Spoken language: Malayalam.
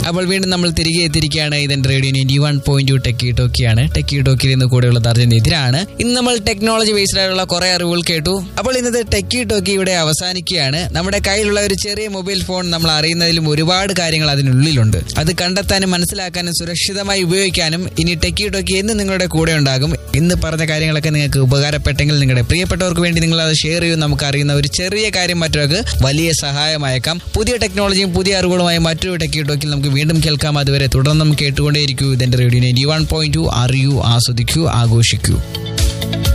അപ്പോൾ വീണ്ടും നമ്മൾ തിരികെ എത്തിയിരിക്കുകയാണ് ഇതിന്റെ radio ninety one point two techie ടോക്കിയാണ് ടെക്കി ടോക്കിൽ ഇന്ന് കൂടെയുള്ളത് അർജുൻ എതിരാണ് ഇന്ന് നമ്മൾ ടെക്നോളജി ബേസ്ഡ് ആയിട്ടുള്ള കുറെ അറിവുകൾ കേട്ടു അപ്പോൾ ഇന്നത്തെ ടെക്കി ടോക്കി ഇവിടെ അവസാനിക്കുകയാണ് നമ്മുടെ കയ്യിലുള്ള ഒരു ചെറിയ മൊബൈൽ ഫോൺ നമ്മൾ അറിയുന്നതിലും ഒരുപാട് കാര്യങ്ങൾ അതിനുള്ളിലുണ്ട് അത് കണ്ടെത്താനും മനസ്സിലാക്കാനും സുരക്ഷിതമായി ഉപയോഗിക്കാനും ഇനി ടെക്കി ടോക്കി എന്ന് നിങ്ങളുടെ കൂടെ ഉണ്ടാകും ഇന്ന് പറഞ്ഞ കാര്യങ്ങളൊക്കെ നിങ്ങൾക്ക് ഉപകാരപ്പെട്ടെങ്കിൽ നിങ്ങളുടെ പ്രിയപ്പെട്ടവർക്ക് വേണ്ടി നിങ്ങൾ അത് ഷെയർ ചെയ്യും നമുക്ക് അറിയുന്ന ഒരു ചെറിയ കാര്യം മറ്റൊരാൾക്ക് വലിയ സഹായമായേക്കാം പുതിയ ടെക്നോളജിയും പുതിയ അറിവുകളുമായി മറ്റൊരു ടെക്കി ടോക്കിൽ നമുക്ക് വീണ്ടും കേൾക്കാം അതുവരെ തുടർന്നും കേട്ടുകൊണ്ടേയിരിക്കൂ ഇതിന്റെ radio ninety one point two അറിയൂ ആസ്വദിക്കൂ ആഘോഷിക്കൂ